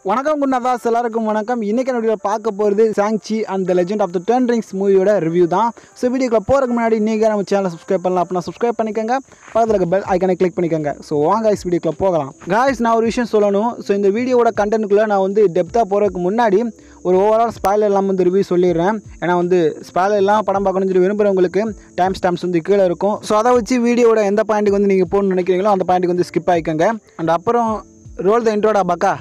வணக்கம் குன்னதாஸ் எல்லாருக்கும் வணக்கம் இன்றைக்கி என்னுடைய பார்க்க போகிறது Shang Chi and the legend of the ten rings மூவியோட ரிவ்யூ தான் ஸோ வீடியோக்குள்ள போகிறதுக்கு முன்னாடி நீங்கள் நம்ம சேனலை சப்ஸ்கிரைப் பண்ணலாம் அப்படின்னா சப்ஸ்கிரைப் பண்ணிக்கோங்க பக்கத்தில் இருக்க பெல் ஐக்கனை கிளிக் பண்ணிக்கோங்க ஸோ வாங்க guys வீடியோக்குள்ள போகலாம் காய்ஸ் நான் ஒரு விஷயம் சொல்லணும் ஸோ இந்த வீடியோவோட கண்டென்ட்குள்ளே நான் வந்து டெப்த்தாக போகிறதுக்கு முன்னாடி ஒரு ஓவரால் ஸ்பாயில் எல்லாம் வந்து ரிவ்யூ சொல்லிடுறேன் ஏன்னா வந்து ஸ்பாயில் எல்லாம் படம் பார்க்கணும்னு சொல்லி விரும்புகிறவங்களுக்கு டைம் ஸ்டாம்ப்ஸ் வந்து கீழே இருக்கும் ஸோ அதை வச்சு வீடியோவோட எந்த பாயிண்ட்டுக்கு வந்து நீங்கள் போகணும்னு நினைக்கிறீங்களோ அந்த பாயிண்ட்டுக்கு வந்து ஸ்கிப் ஆகிக்கோங்க அண்ட் அப்புறம் ரோல் த இன்ட்ரோடா பக்கா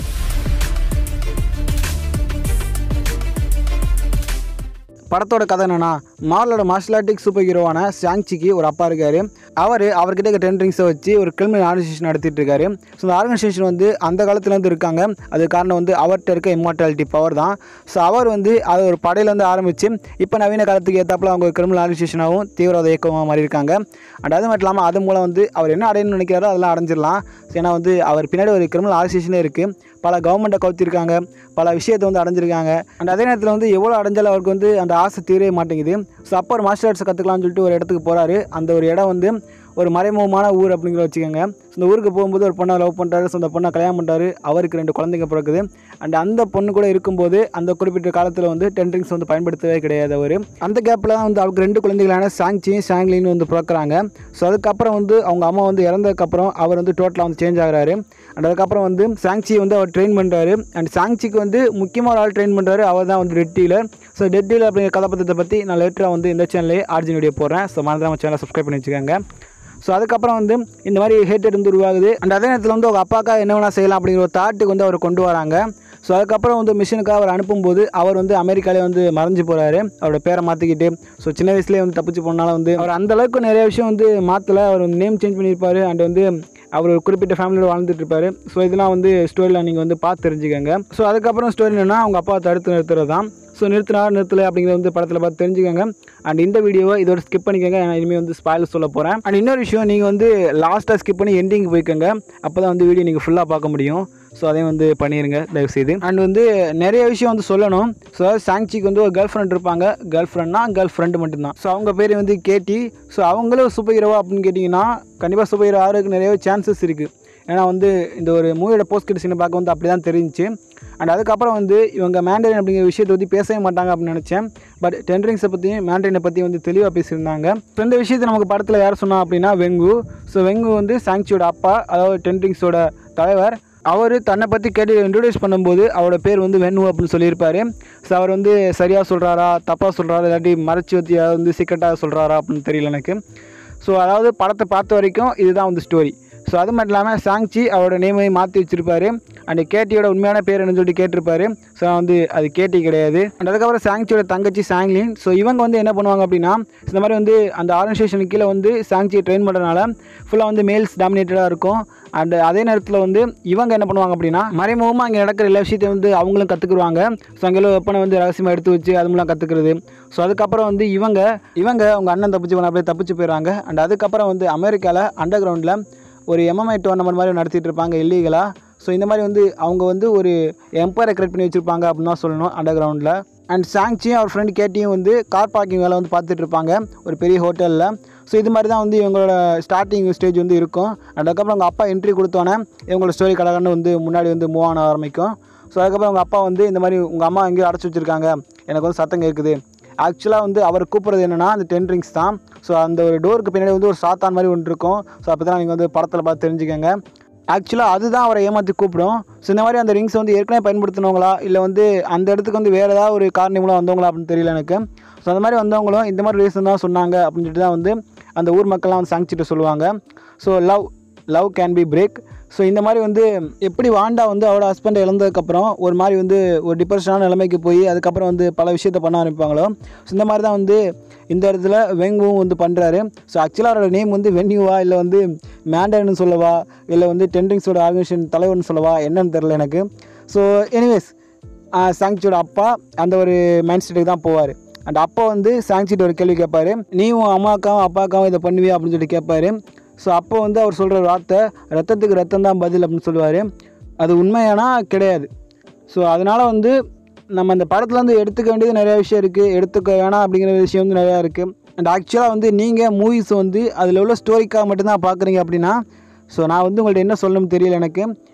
படத்தோட கதை என்னன்னா மார்லோட மார்ஷல் ஆர்டிக் சூப்பர் ஹீரோவான சாங்சிக்கு ஒரு அப்பா இருக்காரு அவர் அவர்கிட்ட இருக்க டென் ரிங்ஸை வச்சு ஒரு கிரிமினல் ஆர்கனைசேஷன் நடத்திட்டு இருக்காரு ஸோ அந்த ஆர்கனைசேஷன் வந்து அந்த காலத்துலேருந்து இருக்காங்க அது காரணம் வந்து அவர்கிட்ட இருக்க இம்மார்டாலிட்டி பவர் தான் ஸோ அவர் வந்து அதை ஒரு படையிலேருந்து ஆரம்பித்து இப்போ நவீன காலத்துக்கு ஏற்றாப்புல அவங்க ஒரு கிரிமினல் ஆர்கனைசேஷனாகவும் தீவிரவாத இயக்கமாக மாறி இருக்காங்க அண்ட் அது மட்டும் இல்லாமல் அது மூலம் வந்து அவர் என்ன அடையணும்னு நினைக்கிறாரோ அதெல்லாம் அடைஞ்சிடலாம் ஏன்னா வந்து அவர் பின்னாடி ஒரு கிரிமினல் ஆர்கனைசேஷனே இருக்குது பல கவர்மெண்ட்டை கவுத்திருக்காங்க பல விஷயத்தை வந்து அடைஞ்சிருக்காங்க அண்ட் அதே நேரத்தில் வந்து எவ்வளோ அடைஞ்சாலும் அவருக்கு வந்து அந்த ஆசை தீரவே மாட்டேங்குது ஸோ அப்போ ஒரு மார்ஷல் ஆர்ட்ஸை கற்றுக்கலாம்னு சொல்லிட்டு ஒரு இடத்துக்கு போகிறாரு அந்த ஒரு இடம் வந்து ஒரு மறைமுகமான ஊர் அப்படிங்கிற வச்சுக்கோங்க ஸோ இந்த ஊருக்கு போகும்போது ஒரு பொண்ணை லவ் பண்ணுறாரு ஸோ அந்த பொண்ணை கல்யாணம் பண்ணுறாரு அவருக்கு ரெண்டு குழந்தைங்க பிறக்குது அண்ட் அந்த பொண்ணு கூட இருக்கும்போது அந்த குறிப்பிட்ட காலத்தில் வந்து டென்ட்ரிங்ஸ் வந்து பயன்படுத்தவே கிடையாது அவர் அந்த கேப்பில் தான் வந்து அவருக்கு ரெண்டு குழந்தைகளான சாங்சியும் சாங்லின்னு வந்து பிறக்கிறாங்க ஸோ அதுக்கப்புறம் வந்து அவங்க அம்மா வந்து இறந்ததுக்கப்புறம் அவர் வந்து டோட்டலாக வந்து சேஞ்ச் ஆகுறாரு அண்ட் அதுக்கப்புறம் வந்து சாங்சி வந்து அவர் ட்ரெயின் பண்ணுறாரு அண்ட் சாங்சிக்கு வந்து முக்கியமாக ஒரு ஆள் ட்ரெயின் பண்ணுறாரு அவர் தான் வந்து death dealer so death dealer அப்படிங்கிற கதாபாத்திரத்தை பற்றி நான் லேட்டராக வந்து இந்த சேனல்லே ஆர்ஜின் வீடியோ போடுறேன் ஸோ மறந்துடாம சேனலை சப்ஸ்கிரைப் பண்ணி வச்சுக்கோங்க ஸோ அதுக்கப்புறம் வந்து இந்த மாதிரி ஹேட்டட் வந்து உருவாகுது அண்ட் அதே நேரத்தில் வந்து அவங்க அப்பாக்கா என்ன வேணால் செய்யலாம் அப்படிங்கிற ஒரு தாட்டுக்கு வந்து அவர் கொண்டு வராங்க ஸோ அதுக்கப்புறம் வந்து மிஷினுக்காக அவர் அனுப்பும்போது அவர் வந்து அமெரிக்காலே வந்து மறைஞ்சு போகிறாரு அவரோட பேரை மாற்றிக்கிட்டு ஸோ சின்ன வயசுலேயே வந்து தப்பிச்சு போனால வந்து அவர் அந்த அளவுக்கு நிறைய விஷயம் வந்து மாற்றலை அவர் வந்து நேம் சேஞ்ச் பண்ணியிருப்பாரு அண்ட் வந்து அவர் ஒரு குறிப்பிட்ட ஃபேமிலியோட வாழ்ந்துட்டு இருப்பாரு ஸோ இதெல்லாம் வந்து ஸ்டோரியில் நீங்கள் வந்து பார்த்து தெரிஞ்சுக்கோங்க ஸோ அதுக்கப்புறம் ஸ்டோரி என்னன்னா அவங்க அப்பா தடுத்து நிறுத்துறது தான் ஸோ நிறுத்தினா நிறுத்தலை அப்படிங்கிறத வந்து படத்தில் பார்த்து தெரிஞ்சுக்கோங்க அண்ட் இந்த வீடியோவை இதோட ஸ்கிப் பண்ணிக்கோங்க நான் இனிமேல் வந்து ஸ்பாயில் சொல்ல போகிறேன் அண்ட் இன்னொரு விஷயம் நீங்கள் வந்து லாஸ்ட்டாக ஸ்கிப் பண்ணி எண்டிங் போய்க்கோங்க அப்போ தான் வந்து வீடியோ நீங்கள் ஃபுல்லாக பார்க்க முடியும் ஸோ அதையும் வந்து பண்ணிடுங்க தயவுசெய்து அண்ட் வந்து நிறைய விஷயம் வந்து சொல்லணும் ஸோ சாங்சிக்கு வந்து ஒரு கேர்ள் ஃப்ரெண்ட் இருப்பாங்க கேர்ள் ஃப்ரெண்ட்னா கேர்ள் ஃப்ரெண்டு மட்டும்தான் ஸோ அவங்க பேர் வந்து கேட்டி ஸோ அவங்களும் சூப்பர் ஹீரோவா அப்படின்னு கேட்டிங்கன்னா கண்டிப்பாக சூப்பர் ஹீரோ ஆகிறதுக்கு நிறையவே சான்சஸ் இருக்குது ஏன்னா வந்து இந்த ஒரு மூவியோட போஸ்ட் கிட்ட சீனை பார்க்க வந்து அப்படி தான் தெரிஞ்சிச்சு அண்ட் அதுக்கப்புறம் வந்து இவங்க மேண்டரின் அப்படிங்கிற விஷயத்தை பற்றி பேசவே மாட்டாங்க அப்படின்னு நினச்சேன் பட் டென்ட்ரிங்ஸை பற்றியும் மேண்டரினை பற்றி வந்து தெளிவாக பேசியிருந்தாங்க ஸோ இந்த விஷயத்தை நமக்கு படத்தில் யார் சொன்னா அப்படின்னா வெங்கு ஸோ வெங்கு வந்து சாங்சியோட அப்பா அதாவது டென்ட்ரிங்ஸோட தலைவர் அவர் தன்னை பற்றி கேட்டு இன்ட்ரடியூஸ் பண்ணும்போது அவரோட பேர் வந்து வெண்ணு அப்படின்னு சொல்லியிருப்பாரு ஸோ அவர் வந்து சரியாக சொல்கிறாரா தப்பாக சொல்கிறாரா இல்லாட்டி மறைச்சி வச்சு அதாவது வந்து சீக்கிரட்டாக சொல்கிறாரா அப்படின்னு தெரியல எனக்கு ஸோ அதாவது படத்தை பார்த்த வரைக்கும் இதுதான் வந்து ஸ்டோரி ஸோ அது மட்டும் இல்லாமல் சாங்சி அவரோட நேமையும் மாற்றி வச்சிருப்பாரு அண்ட் கேட்டியோட உண்மையான பேர் என்னன்னு சொல்லிட்டு கேட்டிருப்பாரு ஸோ வந்து அது கேட்டி கிடையாது அண்ட் அதுக்கப்புறம் சாங்சியோட தங்கச்சி சாங்லின் ஸோ இவங்க வந்து என்ன பண்ணுவாங்க அப்படின்னா இந்த மாதிரி வந்து அந்த ஆர்கனைசேஷனுக்கு கீழே வந்து சாங்சியை ட்ரெயின் பண்ணுறதுனால ஃபுல்லாக வந்து மேல்ஸ் டாமினேட்டடாக இருக்கும் அண்ட் அதே நேரத்தில் வந்து இவங்க என்ன பண்ணுவாங்க அப்படின்னா மறைமுகமாக அங்கே நடக்கிற எல்லா விஷயத்தையும் வந்து அவங்களும் கற்றுக்குருவாங்க ஸோ அங்கே வெப்பனை வந்து ரகசியமாக எடுத்து வச்சு அது மூலம் கற்றுக்கிறது ஸோ அதுக்கப்புறம் வந்து இவங்க இவங்க அவங்க அண்ணன் தப்பிச்சு பண்ண அப்படியே தப்பிச்சு போயிடுறாங்க அண்ட் அதுக்கப்புறம் வந்து அமெரிக்காவில் அண்டர் கிரவுண்டில் ஒரு எம்எம்ஐ டோர்னமெண்ட் மாதிரி நடத்திட்டு இருப்பாங்க இல்லீகலாக ஸோ இந்த மாதிரி வந்து அவங்க வந்து ஒரு எம்பையரை கிரியேட் பண்ணி வச்சுருப்பாங்க அப்படின்னு தான் சொல்லணும் அண்டர் கிரவுண்டில் அண்ட் சாங்சியும் அவர் ஃப்ரெண்ட் கேட்டியும் வந்து கார் பார்க்கிங் வேலை வந்து பார்த்துட்டு இருப்பாங்க ஒரு பெரிய ஹோட்டலில் ஸோ இது மாதிரி தான் வந்து இவங்களோட ஸ்டார்டிங் ஸ்டேஜ் வந்து இருக்கும் அண்ட் அதுக்கப்புறம் அவங்க அப்பா என்ட்ரி கொடுத்தோன்னே இவங்களோட ஸ்டோரி கடகன்னு வந்து முன்னாடி வந்து மூவ் ஆன ஆரம்பிக்கும் ஸோ அதுக்கப்புறம் அவங்க அப்பா வந்து இந்த மாதிரி உங்கள் அம்மா எங்கேயோ அடைச்சி வச்சுருக்காங்க எனக்கு வந்து சத்தம் கேட்குது ஆக்சுவலாக வந்து அவர் கூப்பிட்றது என்னென்னா அந்த டென் ரிங்ஸ் தான் ஸோ அந்த ஒரு டோருக்கு பின்னாடி வந்து ஒரு சாத்தான் மாதிரி ஒன்று இருக்கும் ஸோ அப்போ தான் நீங்கள் வந்து படத்தில் பார்த்து தெரிஞ்சுக்கோங்க ஆக்சுவலாக அதுதான் அவரை ஏமாற்றி கூப்பிடும் ஸோ இந்த மாதிரி அந்த ரிங்ஸ் வந்து ஏற்கனவே பயன்படுத்தினவங்களா இல்லை வந்து அந்த இடத்துக்கு வந்து வேறு ஏதாவது ஒரு காரணம் மூலம் வந்தவங்களா அப்படின்னு தெரியல எனக்கு ஸோ அந்த மாதிரி வந்தவங்களும் இந்த மாதிரி ரீசன் தான் சொன்னாங்க அப்படின்னு சொல்லிட்டு தான் வந்து அந்த ஊர் மக்கள்லாம் வந்து சாங்சிட்டு சொல்லுவாங்க so love love can be break so இந்த மாதிரி வந்து எப்படி வாண்டா வந்து அவரோட ஹஸ்பண்டை இழந்ததுக்கப்புறம் ஒரு மாதிரி வந்து ஒரு டிப்ரெஷனான நிலைமைக்கு போய் அதுக்கப்புறம் வந்து பல விஷயத்த பண்ண ஆரம்பிப்பாங்களோ ஸோ இந்த மாதிரி தான் வந்து இந்த இடத்துல வெங்குவும் வந்து பண்ணுறாரு ஸோ ஆக்சுவலாக அவரோட நேம் வந்து வென்யூவா இல்லை வந்து மேண்டர்னு சொல்லவா இல்லை வந்து டென்ட்ரிங்ஸோட ஆர்கனைசேஷன் தலைவர்னு சொல்லவா என்னன்னு தெரில எனக்கு ஸோ எனிவேஸ் சாங்சியோட அப்பா அந்த ஒரு மைண்ட் செட்டுக்கு தான் போவார் அண்ட் அப்பா வந்து சாங்சிட்ட ஒரு கேள்வி கேட்பாரு நீ உன் அம்மாக்காவும் அப்பாக்காவும் இதை பண்ணுவியா அப்படின்னு சொல்லி கேட்பாரு ஸோ அப்போ வந்து அவர் சொல்கிற வார்த்தை ரத்தத்துக்கு ரத்தம் தான் பதில் அப்படின்னு சொல்லுவார் அது உண்மையானா கிடையாது ஸோ அதனால் வந்து நம்ம இந்த படத்தில் வந்து எடுத்துக்க வேண்டியது நிறையா விஷயம் இருக்குது எடுத்துக்க வேணாம் அப்படிங்கிற விஷயம் வந்து நிறையா இருக்குது அண்ட் ஆக்சுவலாக வந்து நீங்கள் மூவிஸ் வந்து அதில் உள்ள ஸ்டோரிக்காக மட்டும்தான் பார்க்குறீங்க அப்படின்னா ஸோ நான் வந்து உங்கள்ட்ட என்ன சொல்லணும்னு தெரியல எனக்கு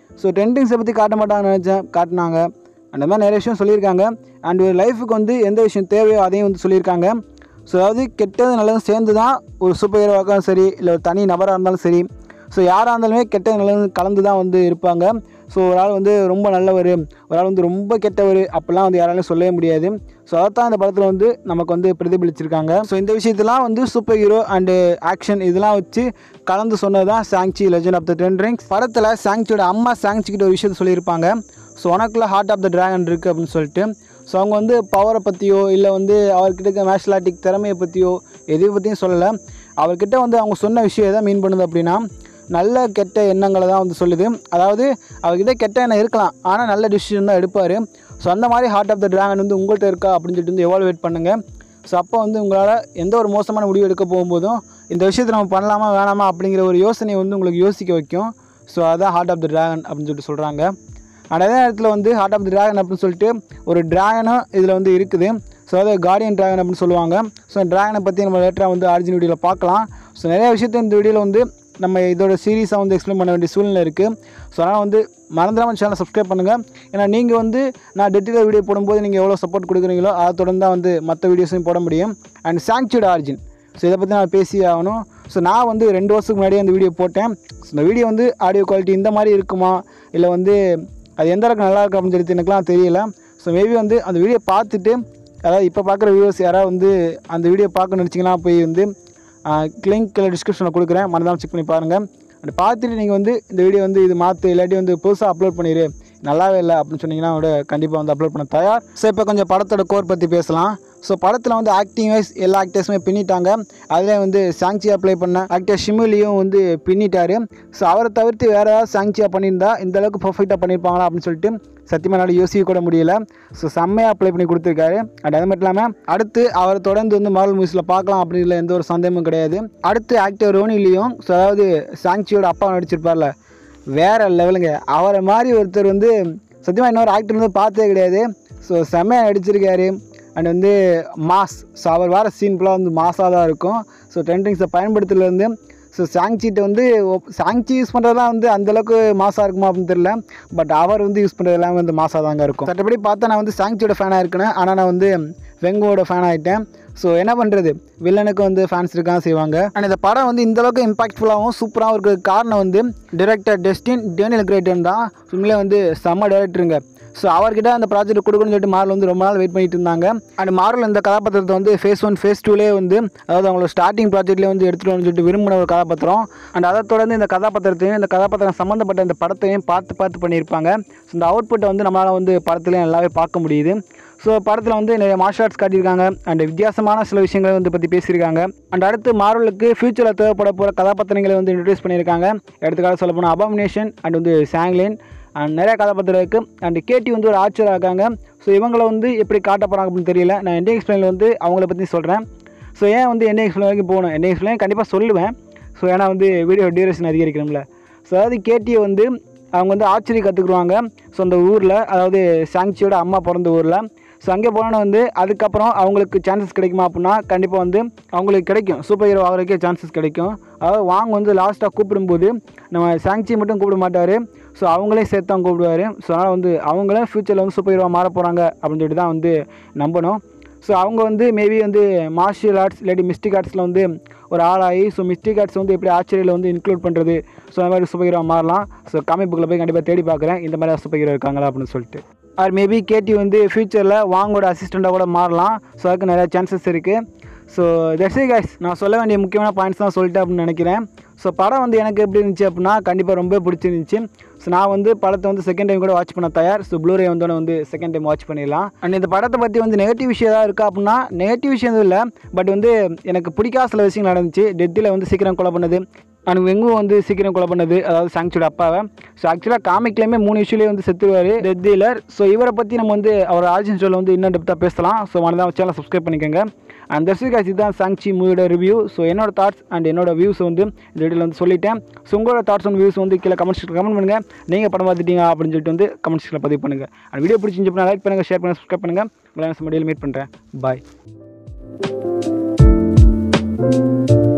ஸோ ட்ரெண்டிங்ஸை பற்றி காட்ட மாட்டாங்கன்னு நினச்சேன் காட்டினாங்க அந்த மாதிரி நிறைய விஷயம் சொல்லியிருக்காங்க அண்ட் ஒரு லைஃபுக்கு வந்து எந்த விஷயம் தேவையோ அதையும் வந்து சொல்லியிருக்காங்க ஸோ அதாவது கெட்டது நல்லதும் சேர்ந்து தான் ஒரு சூப்பர் ஹீரோவாகவும் சரி இல்லை ஒரு தனி நபராக இருந்தாலும் சரி ஸோ யாராக இருந்தாலுமே கெட்டது நல்லது கலந்து தான் வந்து இருப்பாங்க ஸோ ஒரு ஆள் வந்து ரொம்ப நல்லவர் ஒரு ஆள் வந்து ரொம்ப கெட்டவர் அப்படிலாம் வந்து யாராலையும் சொல்லவே முடியாது ஸோ அதைத்தான் இந்த படத்தில் வந்து நமக்கு வந்து பிரதிபலிச்சிருக்காங்க ஸோ இந்த விஷயத்தெல்லாம் வந்து சூப்பர் ஹீரோ அண்டு ஆக்ஷன் இதெல்லாம் வச்சு கலந்து சொன்னது தான் Shang Chi legend of the ten rings படத்தில் சாங்ச்சியோட அம்மா சாங்ச்சிக்கிட்ட ஒரு விஷயத்த சொல்லியிருப்பாங்க ஸோ உனக்குள்ள ஹார்ட் ஆஃப் த டிராகன் இருக்குது அப்படின்னு சொல்லிட்டு ஸோ அவங்க வந்து பவரை பற்றியோ இல்லை வந்து அவர்கிட்ட இருக்க மேஷலாட்டிக் திறமையை பற்றியோ எதை பற்றியும் சொல்லலை அவர்கிட்ட வந்து அவங்க சொன்ன விஷயம் எதை மீன் பண்ணுது அப்படின்னா நல்ல கெட்ட எண்ணங்களை தான் வந்து சொல்லுது அதாவது அவர்கிட்ட கெட்ட எண்ணம் இருக்கலாம் ஆனால் நல்ல டிசிஷன் தான் எடுப்பார் ஸோ அந்த மாதிரி ஹார்ட் ஆஃப் த டிராகன் வந்து உங்கள்கிட்ட இருக்கா அப்படின்னு சொல்லிட்டு வந்து எவால்வேட் பண்ணுங்கள் ஸோ அப்போ வந்து உங்களால் எந்த ஒரு மோசமான முடிவு எடுக்க போகும்போதும் இந்த விஷயத்தை நம்ம பண்ணலாமா வேணாமா அப்படிங்கிற ஒரு யோசனையை வந்து உங்களுக்கு யோசிக்க வைக்கும் ஸோ அதான் ஹார்ட் ஆஃப் த டிராகன் அப்படின்னு சொல்லிட்டு சொல்கிறாங்க அண்ட் அதே நேரத்தில் வந்து ஹார்ட் ஆஃப் த டிராகன் அப்படின்னு சொல்லிட்டு ஒரு டிராகனும் இதில் வந்து இருக்குது ஸோ அதாவது கார்டியன் டிராகன் அப்படின்னு சொல்லுவாங்க ஸோ டிராகனை பற்றி நம்ம லேட்டராக வந்து ஆரிஜின் வீடியோவில் பார்க்கலாம் ஸோ நிறைய விஷயத்த இந்த வீடியோவில் வந்து நம்ம இதோட சீரீஸாக வந்து எக்ஸ்பிளைன் பண்ண வேண்டிய சூழ்நிலை இருக்குது ஸோ அதனால் வந்து மறந்துடாமல் சேனலை சப்ஸ்கிரைப் பண்ணுங்கள் ஏன்னா நீங்கள் வந்து நான் டெட்டில் வீடியோ போடும்போது நீங்கள் எவ்வளோ சப்போர்ட் கொடுக்குறீங்களோ அதை தொடர்ந்து தான் வந்து மற்ற வீடியோஸையும் போட முடியும் அண்ட் சாங்க்சூட் ஆரிஜின் ஸோ இதை பற்றி நான் பேசி ஆகணும் ஸோ நான் வந்து ரெண்டு வருஷத்துக்கு முன்னாடியே அந்த வீடியோ போட்டேன் ஸோ இந்த வீடியோ வந்து ஆடியோ குவாலிட்டி இந்த மாதிரி இருக்குமா இல்லை வந்து அது எந்த அளவுக்கு நல்லா இருக்கும் அப்படின்னு சொல்லிட்டு எனக்குலாம் தெரியல ஸோ மேபி வந்து அந்த வீடியோ பார்த்துட்டு அதாவது இப்போ பார்க்குற வியூவர்ஸ் யாராவது வந்து அந்த வீடியோ பார்க்கணும்னு நினச்சிங்கன்னா போய் வந்து லிங்க் டிஸ்கிரிப்ஷனில் கொடுக்குறேன் மறந்தாமல் செக் பண்ணி பாருங்கள் அப்படி பார்த்துட்டு நீங்கள் வந்து இந்த வீடியோ வந்து இது மாற்று இல்லாட்டி வந்து புதுசாக அப்லோட் பண்ணிடு நல்லாவே இல்லை அப்படின்னு சொன்னீங்கன்னா அவட கண்டிப்பாக வந்து அப்லோட் பண்ண தயார் ஸோ இப்போ கொஞ்சம் படத்தோட கோர் பற்றி பேசலாம் ஸோ படத்தில் வந்து ஆக்டிங் வைஸ் எல்லா ஆக்டர்ஸுமே பின்னிட்டாங்க அதில் வந்து சாங்சியா ப்ளே பண்ண ஆக்டர் ஷிமுலியும் வந்து பின்னிட்டாரு ஸோ அவரை தவிர்த்து வேறு ஏதாவது சாங்சியா பண்ணியிருந்தா இந்த அளவுக்கு பர்ஃபெக்டாக பண்ணியிருப்பாங்களா அப்படின்னு சொல்லிட்டு சத்தியமாக என்னால் யோசிக்க கூட முடியல ஸோ செம்மையாக அப்ளை பண்ணி கொடுத்துருக்காரு அண்ட் அது மட்டும் இல்லாமல் அடுத்து அவரை தொடர்ந்து வந்து மார்வல் மூவிஸில் பார்க்கலாம் அப்படிங்கிற எந்த ஒரு சந்தேகமும் கிடையாது அடுத்து ஆக்டர் ரோனிலையும் ஸோ அதாவது சாங்சியோட அப்பா நடிச்சிருப்பார்ல வேற லெவலுங்க அவரை மாதிரி ஒருத்தர் வந்து சத்தியமாக இன்னொரு ஆக்டர் வந்து பார்த்ததே கிடையாது ஸோ செம்மையாக நடிச்சிருக்காரு அண்ட் வந்து மாஸ் ஸோ அவர் வர சீன் ஃபுல்லாக வந்து மாஸாக தான் இருக்கும் ஸோ ட்ரெண்டிங்ஸை பயன்படுத்துறதுலேருந்து ஸோ சாங்சிட்டு வந்து சாங்சி யூஸ் பண்ணுறதுலாம் வந்து அந்தளவுக்கு மாசாக இருக்குமா அப்படின்னு தெரியல பட் அவர் வந்து யூஸ் பண்ணுறது எல்லாமே வந்து மாசாக தாங்க இருக்கும் மற்றபடி பார்த்தா நான் வந்து சாங்சியோட ஃபேனாக இருக்கேன் ஆனால் நான் வந்து வெங்கோட ஃபேன் ஆகிட்டேன் ஸோ என்ன பண்ணுறது வில்லனுக்கு வந்து ஃபேன்ஸ் இருக்கான் செய்வாங்க அண்ட் இந்த படம் வந்து இந்த அளவுக்கு இம்பாக்ட்ஃபுல்லாகவும் சூப்பராகவும் இருக்கிறதுக்கு காரணம் வந்து டிரெக்டர் டெஸ்டின் டேனியல் கிரேட்டன் தான் உண்மையிலே வந்து செம்ம டேரக்டருங்க ஸோ அவர்கிட்ட அந்த ப்ராஜெக்ட் கொடுக்கணும்னு சொல்லிட்டு மார்வல் வந்து ரொம்ப நாள் வெயிட் பண்ணிட்டு இருந்தாங்க அண்ட் மார்வல் இந்த கதாபாத்திரத்தை வந்து ஃபேஸ் ஒன் ஃபேஸ் டூலேயே வந்து அதாவது அவங்களோட ஸ்டார்டிங் ப்ராஜெக்ட்லேயே வந்து எடுத்துகிட்டு வந்து சொல்லிட்டு விரும்பின ஒரு கதாபாத்திரம் அண்ட் அதை தொடர்ந்து இந்த கதாபாத்திரத்தையும் இந்த கதாபாத்திரம் சம்மந்தப்பட்ட இந்த படத்தையும் பார்த்து பார்த்து பண்ணியிருப்பாங்க ஸோ இந்த அவுட்புட்டை வந்து நம்மளால் வந்து படத்துலையும் நல்லாவே பார்க்க முடியுது ஸோ படத்தில் வந்து நிறைய மார்ஷல் ஆர்ட்ஸ் காட்டியிருக்காங்க அண்ட் வித்தியாசமான சில விஷயங்களை வந்து பற்றி பேசியிருக்காங்க அண்ட் அடுத்து மார்வலுக்கு ஃபியூச்சரில் தேவைப்பட போகிற கதாபாத்திரங்களை வந்து இன்ட்ரடியூஸ் பண்ணியிருக்காங்க எடுத்துக்காக சொல்ல போனால் அபாமினேஷன் அண்ட் வந்து சாங்லின் அண்ட் நிறைய கதாபாத்திரம் இருக்குது அண்ட் கேட்டி வந்து ஒரு ஆச்சராக இருக்காங்க ஸோ இவங்களை வந்து எப்படி காட்ட போகிறாங்க அப்படின்னு தெரியல நான் என்டி எக்ஸ்பிளைனில் வந்து அவங்கள பற்றி சொல்கிறேன் ஸோ ஏன் வந்து என்டி எக்ஸ்பிளைன் வரைக்கும் போகணும் என்டி எக்ஸ்பிளைன் கண்டிப்பாக சொல்லுவேன் ஸோ ஏன்னா வந்து வீடியோ டியூரேஷன் அதிகரிக்கணும்ல ஸோ அதாவது கேட்டியை வந்து அவங்க வந்து ஆச்சரிய கற்றுக்குருவாங்க ஸோ அந்த ஊரில் அதாவது சாங்சியோட அம்மா பிறந்த ஊரில் ஸோ அங்கே போனோன்னு வந்து அதுக்கப்புறம் அவங்களுக்கு சான்சஸ் கிடைக்குமா அப்படின்னா கண்டிப்பாக வந்து அவங்களுக்கு கிடைக்கும் சூப்பர் ஹீரோ ஆகிறதுக்கே சான்சஸ் கிடைக்கும் அதாவது வாங்க வந்து லாஸ்ட்டாக கூப்பிடும்போது நம்ம சாங்சி மட்டும் கூப்பிட மாட்டார் ஸோ அவங்களே சேர்த்து தான் கூப்பிடுவார் ஸோ அதனால் வந்து அவங்களே ஃப்யூச்சரில் வந்து சூப்பர் ஹீரோவாக மாற போகிறாங்க அப்படின்னு சொல்லிட்டு தான் வந்து நம்பணும் ஸோ அவங்க வந்து மேபி வந்து மார்ஷியல் ஆர்ட்ஸ் இல்லாட்டி மிஸ்டிக் ஆர்ட்ஸில் வந்து ஒரு ஆளாகி ஸோ மிஸ்டிக் ஆர்ட்ஸ் வந்து எப்படி ஆச்சரியில் வந்து இன்க்ளூட் பண்ணுறது ஸோ அந்த மாதிரி சூப்பர் ஹீரோ மாறலாம் ஸோ காமிக் புக்கில் போய் கண்டிப்பாக தேடி பார்க்குறேன் இந்த மாதிரி சூப்பர் ஹீரோ இருக்காங்களா அப்படின்னு சொல்லிட்டு ஆர் மேபி கேட்டி வந்து ஃப்யூச்சரில் வாங்கோட அசிஸ்டண்ட்டாக கூட மாறலாம் ஸோ அதுக்கு நிறையா சான்சஸ் இருக்குது ஸோ தட்ஸ் கைஸ் நான் சொல்ல வேண்டிய முக்கியமான பாயிண்ட்ஸ் தான் சொல்லிட்டேன் அப்படின்னு நினைக்கிறேன் ஸோ படம் வந்து எனக்கு எப்படி இருந்துச்சு அப்படின்னா கண்டிப்பாக ரொம்ப பிடிச்சிருந்துச்சு ஸோ நான் வந்து படத்தை வந்து செகண்ட் டைம் கூட வாட்ச் பண்ண தயார் ஸோ ப்ளூரே வந்தோடனே வந்து செகண்ட் டைம் வாட்ச் பண்ணிடலாம் அண்ட் இந்த படத்தை பற்றி வந்து நெகட்டிவ் விஷயம் ஏதாவது இருக்கா அப்படின்னா நெகட்டிவ் விஷயம் எதுவும் இல்லை பட் வந்து எனக்கு பிடிக்காத சில விஷயங்கள் நடந்துச்சு டெத்தில் வந்து சீக்கிரம் கொலை பண்ணது அண்ட் வெங்கும் வந்து சீக்கிரம் கொலை பண்ணது அதாவது சாங்சோட அப்பாவை ஸோ ஆக்சுவலாக காமிக்லேயுமே மூணு இஷ்யூலேயே வந்து செத்துருவார் டெத் டீலர் ஸோ இவரை பற்றி நம்ம வந்து அவர் ஆர்ஜின் ஷோவில் வந்து இன்னும் டெப்த்தாக பேசலாம் ஸோ மறந்தாம சேனல் சப்ஸ்கிரைப் பண்ணிக்கோங்க அண்ட் தர்ஷிகாஸ் இதுதான் சாங்சி மூவியோட ரிவ்யூ ஸோ என்னோட தாட்ஸ் அண்ட் என்னோட வியூஸ் வந்து இந்த வீடியோவில் வந்து சொல்லிட்டேன் ஸோ உங்களோட தாட்ஸ் அண்ட் வியூஸ் வந்து கீழே கமெண்ட்ஸ் கமெண்ட் பண்ணுங்கள் நீங்கள் படம் பார்த்துட்டீங்க அப்படின்னு சொல்லிட்டு வந்து கமெண்ட்ஸில் பதிவு பண்ணுங்கள் அண்ட் வீடியோ பிடிச்சிருந்துச்சுன்னா லைக் பண்ணுங்கள் ஷேர் பண்ணுங்கள் சப்ஸ்கிரைப் பண்ணுங்கள் உங்களை மடியில் மீட் பண்ணுறேன் பாய்